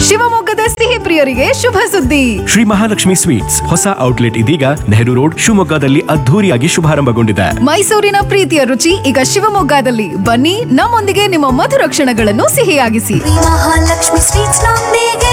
ಶಿವಮೊಗ್ಗದ ಸಿಹಿ ಪ್ರಿಯರಿಗೆ ಶುಭ ಸುದ್ದಿ ಶ್ರೀ ಮಹಾಲಕ್ಷ್ಮಿ ಸ್ವೀಟ್ಸ್ ಹೊಸ ಔಟ್ಲೆಟ್ ಇದೀಗ ನೆಹರು ರೋಡ್ ಶಿವಮೊಗ್ಗದಲ್ಲಿ ಅದ್ಧೂರಿಯಾಗಿ ಶುಭಾರಂಭಗೊಂಡಿದೆ ಮೈಸೂರಿನ ಪ್ರೀತಿಯ ರುಚಿ ಈಗ ಶಿವಮೊಗ್ಗದಲ್ಲಿ ಬನ್ನಿ ನಮ್ಮೊಂದಿಗೆ ನಿಮ್ಮ ಮಧುರ ಕ್ಷಣಗಳನ್ನು ಸಿಹಿಯಾಗಿಸಿ ಮಹಾಲಕ್ಷ್ಮಿ ಸ್ವೀಟ್ಸ್ ನೊಂದಿಗೆ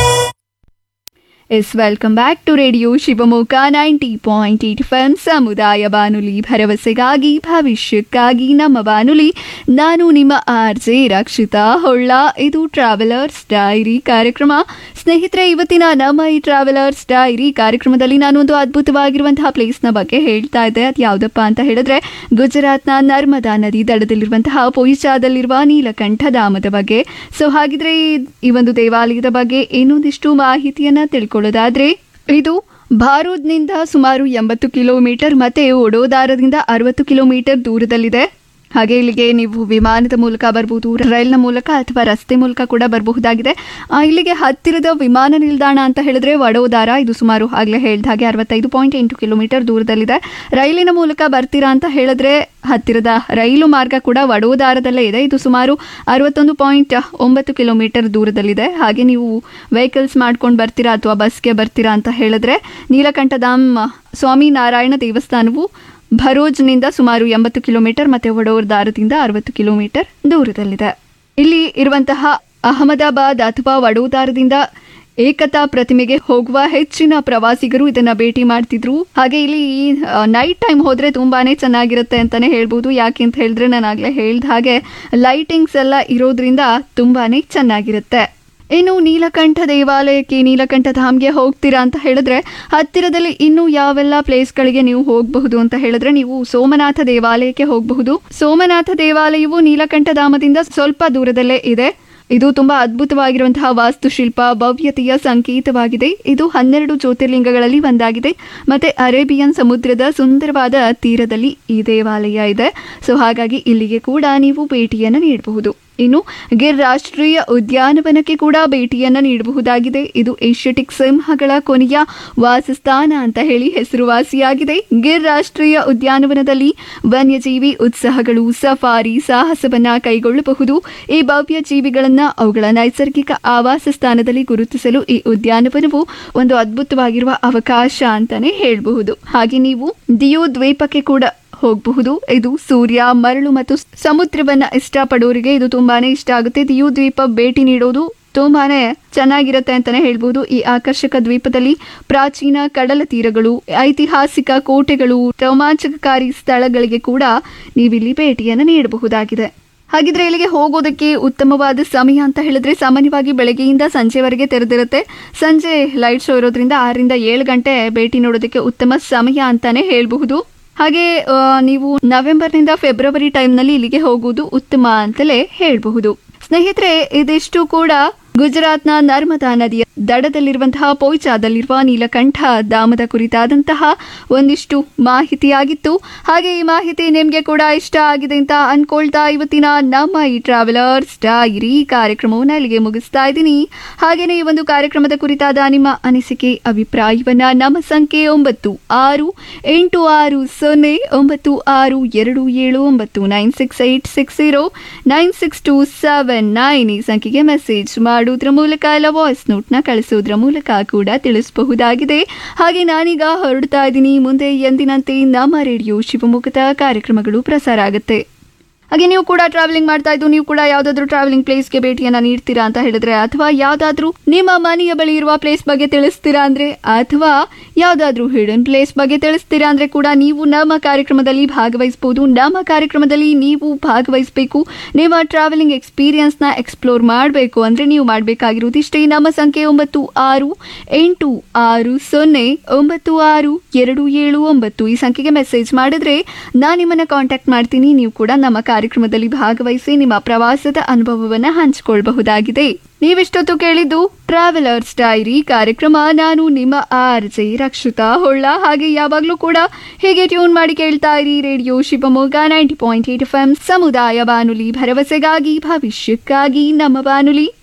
yes welcome back to radio Shivamogga ninety point eight F ಸಮುದಾಯ ಬಾನುಲಿ ಭರವಸೆಗಾಗಿ ಭವಿಷ್ಯಕ್ಕಾಗಿ ನಮ್ಮ ಬಾನುಲಿ ನಾನು ನಿಮ್ಮ ಆರ್ ಜೆ ರಕ್ಷಿತಾ ಹೊಳ್ಳ ಇದು ಟ್ರಾವೆಲರ್ಸ್ ಡೈರಿ ಕಾರ್ಯಕ್ರಮ ಸ್ನೇಹಿತರೆ ಇವತ್ತಿನ ನಮ್ಮ ಈ ಟ್ರಾವೆಲರ್ಸ್ ಡೈರಿ ಕಾರ್ಯಕ್ರಮದಲ್ಲಿ ನಾನು ಒಂದು ಅದ್ಭುತವಾಗಿರುವಂತಹ ಪ್ಲೇಸ್ನ ಬಗ್ಗೆ ಹೇಳ್ತಾ ಇದ್ದೆ ಅದು ಯಾವುದಪ್ಪ ಅಂತ ಹೇಳಿದ್ರೆ ಗುಜರಾತ್ನ ನರ್ಮದಾ ನದಿ ದಡದಲ್ಲಿರುವಂತಹ ಪೊಯಿಚಾದಲ್ಲಿರುವ ನೀಲಕಂಠ ಧಾಮದ ಬಗ್ಗೆ ಸೊ ಹಾಗಿದ್ರೆ ಈ- ಈ ಒಂದು ದೇವಾಲಯದ ಬಗ್ಗೆ ಇನ್ನೊಂದಿಷ್ಟು ಮಾಹಿತಿಯನ್ನ ತಿಳ್ಕೊಳ್ಳೋದಾದ್ರೆ ಇದು ಭಾರೂದ್ನಿಂದ ಸುಮಾರು ಎಂಬತ್ತು ಕಿಲೋಮೀಟರ್ ಮತ್ತೆ ಒಡೋದಾರದಿಂದ ಅರವತ್ತು ಕಿಲೋಮೀಟರ್ ದೂರದಲ್ಲಿದೆ ಹಾಗೆ ಇಲ್ಲಿಗೆ ನೀವು ವಿಮಾನದ ಮೂಲಕ ಬರ್ಬೋದು ರೈಲ್ನ ಮೂಲಕ ಅಥವಾ ರಸ್ತೆ ಮೂಲಕ ಕೂಡ ಬರಬಹುದಾಗಿದೆ ಆ, ಇಲ್ಲಿಗೆ ಹತ್ತಿರದ ವಿಮಾನ ನಿಲ್ದಾಣ ಅಂತ ಹೇಳಿದ್ರೆ ವಡೋದಾರ ಇದು ಸುಮಾರು ಆಗಲೇ ಹೇಳ್ದ ಹಾಗೆ ಅರವತ್ತೈದು ಪಾಯಿಂಟ್ ಎಂಟು ಕಿಲೋಮೀಟರ್ ದೂರದಲ್ಲಿದೆ ರೈಲಿನ ಮೂಲಕ ಬರ್ತೀರಾ ಅಂತ ಹೇಳಿದ್ರೆ ಹತ್ತಿರದ ರೈಲು ಮಾರ್ಗ ಕೂಡ ವಡೋದಾರದಲ್ಲೇ ಇದೆ ಇದು ಸುಮಾರು ಅರವತ್ತೊಂದು ಪಾಯಿಂಟ್ ಒಂಬತ್ತು ಕಿಲೋಮೀಟರ್ ದೂರದಲ್ಲಿದೆ ಹಾಗೆ ನೀವು ವೆಹಿಕಲ್ಸ್ ಮಾಡ್ಕೊಂಡು ಬರ್ತೀರಾ ಅಥವಾ ಬಸ್ಗೆ ಬರ್ತೀರಾ ಅಂತ ಹೇಳಿದ್ರೆ ನೀಲಕಂಠಧಾಮ್ ಸ್ವಾಮಿ ನಾರಾಯಣ ದೇವಸ್ಥಾನವು ಭರೋಜ್ನಿಂದ ಸುಮಾರು ಎಂಬತ್ತು ಕಿಲೋಮೀಟರ್ ಮತ್ತೆ ವಡೋದಾರದಿಂದ ಅರವತ್ತು ಕಿಲೋಮೀಟರ್ ದೂರದಲ್ಲಿದೆ ಇಲ್ಲಿ ಇರುವಂತಹ ಅಹಮದಾಬಾದ್ ಅಥವಾ ವಡೋದಾರದಿಂದ ಏಕತಾ ಪ್ರತಿಮೆಗೆ ಹೋಗುವ ಹೆಚ್ಚಿನ ಪ್ರವಾಸಿಗರು ಇದನ್ನ ಭೇಟಿ ಮಾಡ್ತಿದ್ರು ಹಾಗೆ ಇಲ್ಲಿ ನೈಟ್ ಟೈಮ್ ಹೋದ್ರೆ ತುಂಬಾನೇ ಚೆನ್ನಾಗಿರುತ್ತೆ ಅಂತಾನೆ ಹೇಳ್ಬೋದು ಯಾಕೆ ಅಂತ ಹೇಳಿದ್ರೆ ನಾನು ಆಗ್ಲೇ ಹೇಳ್ದ ಹಾಗೆ ಲೈಟಿಂಗ್ಸ್ ಎಲ್ಲ ಇರೋದ್ರಿಂದ ತುಂಬಾನೇ ಚೆನ್ನಾಗಿರುತ್ತೆ ಇನ್ನು ನೀಲಕಂಠ ದೇವಾಲಯಕ್ಕೆ ನೀಲಕಂಠ ಧಾಮ್ಗೆ ಹೋಗ್ತೀರಾ ಅಂತ ಹೇಳಿದ್ರೆ ಹತ್ತಿರದಲ್ಲಿ ಇನ್ನು ಯಾವೆಲ್ಲ ಪ್ಲೇಸ್ಗಳಿಗೆ ನೀವು ಹೋಗಬಹುದು ಅಂತ ಹೇಳಿದ್ರೆ ನೀವು ಸೋಮನಾಥ ದೇವಾಲಯಕ್ಕೆ ಹೋಗಬಹುದು ಸೋಮನಾಥ ದೇವಾಲಯವು ನೀಲಕಂಠ ಧಾಮದಿಂದ ಸ್ವಲ್ಪ ದೂರದಲ್ಲೇ ಇದೆ ಇದು ತುಂಬಾ ಅದ್ಭುತವಾಗಿರುವಂತಹ ವಾಸ್ತುಶಿಲ್ಪ ಭವ್ಯತೆಯ ಸಂಕೇತವಾಗಿದೆ ಇದು ಹನ್ನೆರಡು ಜ್ಯೋತಿರ್ಲಿಂಗಗಳಲ್ಲಿ ಒಂದಾಗಿದೆ ಮತ್ತೆ ಅರೇಬಿಯನ್ ಸಮುದ್ರದ ಸುಂದರವಾದ ತೀರದಲ್ಲಿ ಈ ದೇವಾಲಯ ಇದೆ ಸೊ ಹಾಗಾಗಿ ಇಲ್ಲಿಗೆ ಕೂಡ ನೀವು ಭೇಟಿಯನ್ನು ನೀಡಬಹುದು ಇನ್ನು ಗಿರ್ ರಾಷ್ಟ್ರೀಯ ಉದ್ಯಾನವನಕ್ಕೆ ಕೂಡ ಭೇಟಿಯನ್ನು ನೀಡಬಹುದಾಗಿದೆ ಇದು ಏಷ್ಯಾಟಿಕ್ ಸಿಂಹಗಳ ಕೊನೆಯ ವಾಸಸ್ಥಾನ ಅಂತ ಹೇಳಿ ಹೆಸರುವಾಸಿಯಾಗಿದೆ ಗಿರ್ ರಾಷ್ಟ್ರೀಯ ಉದ್ಯಾನವನದಲ್ಲಿ ವನ್ಯಜೀವಿ ಉತ್ಸಾಹಗಳು ಸಫಾರಿ ಸಾಹಸವನ್ನ ಕೈಗೊಳ್ಳಬಹುದು ಈ ಭವ್ಯ ಜೀವಿಗಳನ್ನ ಅವುಗಳ ನೈಸರ್ಗಿಕ ಆವಾಸ ಸ್ಥಾನದಲ್ಲಿ ಗುರುತಿಸಲು ಈ ಉದ್ಯಾನವನವು ಒಂದು ಅದ್ಭುತವಾಗಿರುವ ಅವಕಾಶ ಅಂತಾನೆ ಹೇಳಬಹುದು ಹಾಗೆ ನೀವು ದಿಯೋ ದ್ವೀಪಕ್ಕೆ ಕೂಡ ಹೋಗಬಹುದು ಇದು ಸೂರ್ಯ ಮರಳು ಮತ್ತು ಸಮುದ್ರವನ್ನ ಇಷ್ಟಪಡೋರಿಗೆ ಇದು ತುಂಬಾನೇ ಇಷ್ಟ ಆಗುತ್ತೆ ದಿಯು ದ್ವೀಪ ಭೇಟಿ ನೀಡೋದು ತುಂಬಾನೇ ಚೆನ್ನಾಗಿರುತ್ತೆ ಅಂತಾನೆ ಹೇಳ್ಬೋದು ಈ ಆಕರ್ಷಕ ದ್ವೀಪದಲ್ಲಿ ಪ್ರಾಚೀನ ಕಡಲ ತೀರಗಳು ಐತಿಹಾಸಿಕ ಕೋಟೆಗಳು ರೋಮಾಂಚಕಕಾರಿ ಸ್ಥಳಗಳಿಗೆ ಕೂಡ ನೀವಿಲ್ಲಿ ಭೇಟಿಯನ್ನು ನೀಡಬಹುದಾಗಿದೆ ಹಾಗಿದ್ರೆ ಇಲ್ಲಿಗೆ ಹೋಗೋದಕ್ಕೆ ಉತ್ತಮವಾದ ಸಮಯ ಅಂತ ಹೇಳಿದ್ರೆ ಸಾಮಾನ್ಯವಾಗಿ ಬೆಳಗ್ಗೆಯಿಂದ ಸಂಜೆವರೆಗೆ ತೆರೆದಿರುತ್ತೆ ಸಂಜೆ ಲೈಟ್ ಶೋ ಇರೋದ್ರಿಂದ ಆರರಿಂದ ಏಳು ಗಂಟೆ ಭೇಟಿ ನೋಡೋದಕ್ಕೆ ಉತ್ತಮ ಸಮಯ ಅಂತಾನೆ ಹೇಳಬಹುದು ಹಾಗೆ ಆ, ನೀವು ನವೆಂಬರ್ನಿಂದ ಫೆಬ್ರವರಿ ಟೈಮ್ನಲ್ಲಿ ಇಲ್ಲಿಗೆ ಹೋಗುವುದು ಉತ್ತಮ ಅಂತಲೇ ಹೇಳಬಹುದು ಸ್ನೇಹಿತರೆ ಇದಿಷ್ಟು ಕೂಡ ಗುಜರಾತ್ನ ನರ್ಮದಾ ನದಿಯ ದಡದಲ್ಲಿರುವಂತಹ ಪೋಯ್ಚಾದಲ್ಲಿರುವ ನೀಲಕಂಠ ಧಾಮದ ಕುರಿತಾದಂತಹ ಒಂದಿಷ್ಟು ಮಾಹಿತಿಯಾಗಿತ್ತು ಹಾಗೆ ಈ ಮಾಹಿತಿ ನಿಮಗೆ ಕೂಡ ಇಷ್ಟ ಆಗಿದೆ ಅಂತ ಅನ್ಕೊಳ್ತಾ ಇವತ್ತಿನ ನಮ್ಮ ಈ ಟ್ರಾವೆಲರ್ಸ್ ಡೈರಿ ಕಾರ್ಯಕ್ರಮವನ್ನು ಇಲ್ಲಿಗೆ ಮುಗಿಸ್ತಾ ಇದ್ದೀನಿ ಹಾಗೆಯೇ ಈ ಒಂದು ಕಾರ್ಯಕ್ರಮದ ಕುರಿತಾದ ನಿಮ್ಮ ಅನಿಸಿಕೆ ಅಭಿಪ್ರಾಯವನ್ನ ನಮ್ಮ ಸಂಖ್ಯೆ ಒಂಬತ್ತು ಆರು ಎಂಟು ಆರು ಸೊನ್ನೆ ಒಂಬತ್ತು ಆರು ಎರಡು ಏಳು ಒಂಬತ್ತು nine six eight six zero nine six two seven nine ಈ ಸಂಖ್ಯೆಗೆ ಮೆಸೇಜ್ ಮಾಡೋದ್ರ ಮೂಲಕ ಇಲ್ಲ ವಾಯ್ಸ್ ನೋಟ್ನ ಕಳಿಸೋದ್ರ ಮೂಲಕ ಕೂಡ ತಿಳಿಸಬಹುದಾಗಿದೆ ಹಾಗೆ ನಾನೀಗ ಹೊರಡ್ತಾ ಇದ್ದೀನಿ ಮುಂದೆ ಎಂದಿನಂತೆ ನಮ್ಮ ರೇಡಿಯೋ ಶಿವಮೊಗ್ಗದ ಕಾರ್ಯಕ್ರಮಗಳು ಪ್ರಸಾರ ಆಗುತ್ತೆ ಹಾಗೆ ನೀವು ಕೂಡ ಟ್ರಾವೆಲಿಂಗ್ ಮಾಡ್ತಾ ಇದ್ದು ನೀವು ಕೂಡ ಯಾವುದಾದ್ರೂ ಟ್ರಾವೆಲಿಂಗ್ ಪ್ಲೇಸ್ಗೆ ಭೇಟಿಯನ್ನ ನೀಡ್ತೀರಾ ಅಂತ ಹೇಳಿದ್ರೆ ಅಥವಾ ಯಾವುದಾದ್ರೂ ನಿಮ್ಮ ಮನೆಯ ಬಳಿ ಇರುವ ಪ್ಲೇಸ್ ಬಗ್ಗೆ ತಿಳಿಸ್ತೀರಾ ಅಂದ್ರೆ ಅಥವಾ ಯಾವುದಾದ್ರೂ ಹಿಡನ್ ಪ್ಲೇಸ್ ಬಗ್ಗೆ ತಿಳಿಸ್ತೀರಾ ಅಂದ್ರೆ ಕೂಡ ನೀವು ನಮ್ಮ ಕಾರ್ಯಕ್ರಮದಲ್ಲಿ ಭಾಗವಹಿಸಬಹುದು ನಮ್ಮ ಕಾರ್ಯಕ್ರಮದಲ್ಲಿ ನೀವು ಭಾಗವಹಿಸಬೇಕು ನಿಮ್ಮ ಟ್ರಾವೆಲಿಂಗ್ ಎಕ್ಸ್ಪೀರಿಯನ್ಸ್ನ ಎಕ್ಸ್ಪ್ಲೋರ್ ಮಾಡಬೇಕು ಅಂದ್ರೆ ನೀವು ಮಾಡಬೇಕಾಗಿರೋದು ಇಷ್ಟೇ ನಮ್ಮ ಸಂಖ್ಯೆ ಒಂಬತ್ತು ಆರು ಎಂಟು ಆರು ಸೊನ್ನೆ ಒಂಬತ್ತು ಆರು ಎರಡು ಏಳು ಒಂಬತ್ತು ಈ ಸಂಖ್ಯೆಗೆ ಮೆಸೇಜ್ ಮಾಡಿದ್ರೆ ನಾನು ನಿಮ್ಮನ್ನ ಕಾಂಟ್ಯಾಕ್ಟ್ ಮಾಡ್ತೀನಿ ನೀವು ಕೂಡ ನಮ್ಮ ಕಾರ್ಯಕ್ರಮದಲ್ಲಿ ಭಾಗವಹಿಸಿ ನಿಮ್ಮ ಪ್ರವಾಸದ ಅನುಭವವನ್ನು ಹಂಚಿಕೊಳ್ಳಬಹುದಾಗಿದೆ ನೀವಿಷ್ಟೊತ್ತು ಕೇಳಿದ್ದು ಟ್ರಾವೆಲರ್ಸ್ ಡೈರಿ ಕಾರ್ಯಕ್ರಮ ನಾನು ನಿಮ್ಮ ಆರ್ ಜೆ ರಕ್ಷಿತಾ ಹೊಳ್ಳ ಹಾಗೆ ಯಾವಾಗಲೂ ಕೂಡ ಹೀಗೆ ಟ್ಯೂನ್ ಮಾಡಿ ಕೇಳ್ತಾ ಇರಿ radio Shivamogga ninety point eight F M ಸಮುದಾಯ ಬಾನುಲಿ ಭರವಸೆಗಾಗಿ ಭವಿಷ್ಯಕ್ಕಾಗಿ ನಮ್ಮ ಬಾನುಲಿ